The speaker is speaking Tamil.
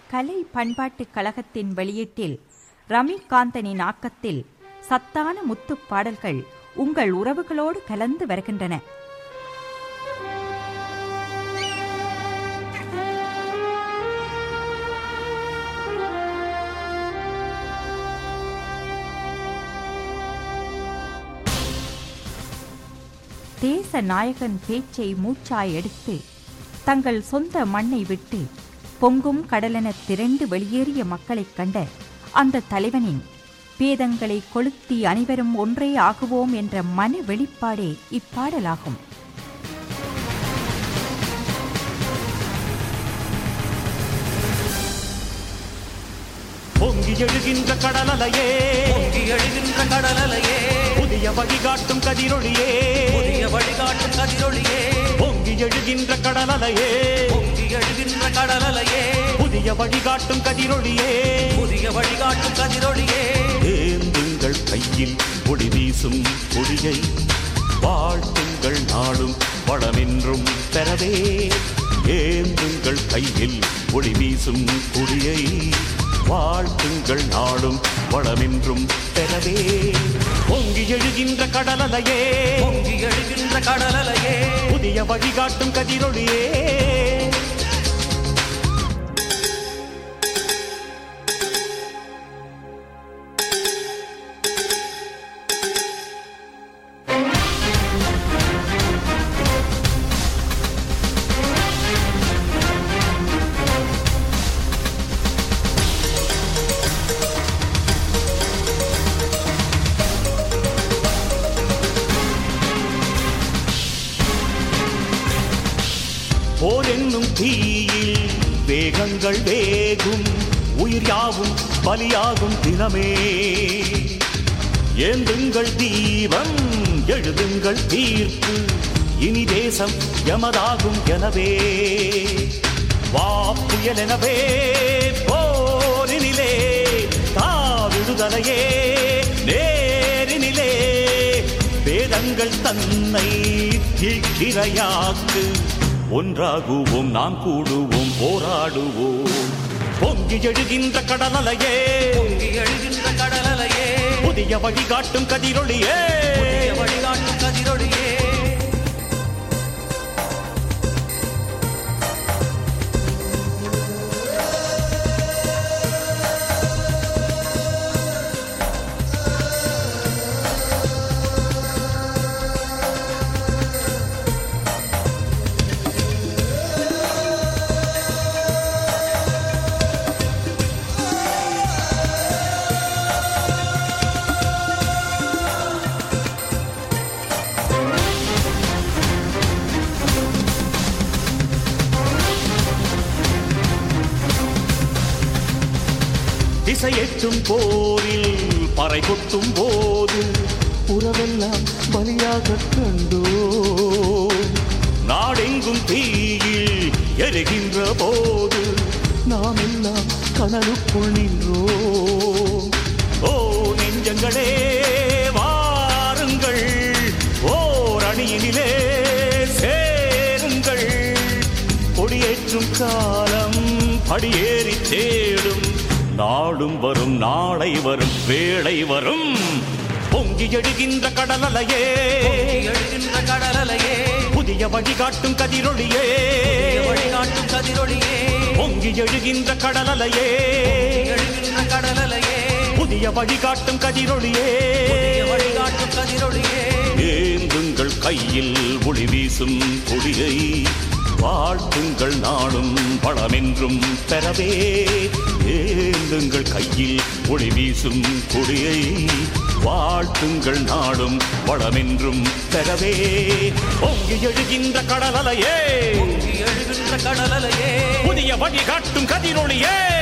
கலை பண்பாட்டுக் கழகத்தின் வெளியீட்டில் ரமிகாந்தனின் ஆக்கத்தில் சத்தான முத்துப் பாடல்கள் உங்கள் உறவுகளோடு கலந்து வருகின்றன தேச நாயகன் பேச்சை மூச்சாய் எடுத்து தங்கள் சொந்த மண்ணை விட்டு பொங்கும் கடலென திரண்டு வெளியேறிய மக்களைக் கண்ட அந்த தலைவனின் பேதங்களை கொளுத்தி அனைவரும் ஒன்றே ஆகுவோம் என்ற மன வெளிப்பாடே இப்பாடலாகும் பொங்கி எழுகின்ற கடலலையே பொங்கி எழுகின்ற கடலலையே புதிய வழிகாட்டும் கதிரொளியே புதிய வழிகாட்டும் கதிரொளியே பொங்கி எழுகின்ற கடலலையே பொங்கி எழுகின்ற கடலலையே புதிய வழிகாட்டும் கதிரொளியே புதிய வழிகாட்டும் கதிரொளியே ஏந்துங்கள் கையில் ஒளி வீசும் கொடியை வாழ்த்துங்கள் நாளும் வளமென்றும் பெறவே ஏந்துங்கள் கையில் ஒளி வீசும் கொடியை வாழ்த்துங்கள் நாளும் வளமென்றும் பெறவே பொங்கி எழுகின்ற கடலலையே பொங்கி எழுகின்ற கடலலையே புதிய வழிகாட்டும் கதிரொளியே போர் என்னும் தீயில் வேகங்கள் வேகும் உயிர் யாவும் பலியாகும் தினமே ஏந்துங்கள் தீபம் எழுதுங்கள் தீர்ப்பு இனி தேசம் எமதாகும் எனவே வா புயல் எனவே போரினிலே தாவிடுதலையே நேரினிலே வேதங்கள் தன்னை தீக்கிரையாக்கு ஒன்றாகுவோம் நாம் கூடுவோம் போராடுவோம் பொங்கி எழுகின்ற கடலலையே பொங்கி எழுகின்ற கடலலையே புதிய வழிகாட்டும் கதிரொளியே புதிய வழிகாட்டும் கதிரொளியே திசையெட்டும் போரில் பறை கொட்டும் போது உறவெல்லாம் பலியாக கண்டோ நாடெங்கும் தீயில் எரிகின்ற போது நாம் எல்லாம் கனலுக்குள் நின்றோம் ஓ நெஞ்சங்களே வாருங்கள் ஓர் அணியினிலே சேருங்கள் கொடியேற்றும் காலம் படியேறி தேடும் நாளும் வரும் நாளை வரும் வேளை வரும் பொங்கி எழுகின்ற கடலலையே பொங்கி எழுகின்ற கடலலையே புதிய வழிகாட்டும் கதிரொளியே புதிய வழிகாட்டும் கதிரொளியே பொங்கி எழுகின்ற கடலலையே எழுகின்ற கடலலையே புதிய வழிகாட்டும் கதிரொளியே புதிய வழிகாட்டும் கதிரொளியே ஏந்துங்கள் கையில் ஒளி வீசும் கொடியை வாழ்த்துங்கள் நாடும் வளமென்றும் பெறவே ஏந்துங்கள் கையில் ஒளி வீசும் கொடியை வாழ்த்துங்கள் நாடும் வளமென்றும் பெறவே பொங்கி எழுகின்ற கடலலையே பொங்கி எழுகின்ற கடலலையே புதிய வழிகாட்டும் கதிரொளியே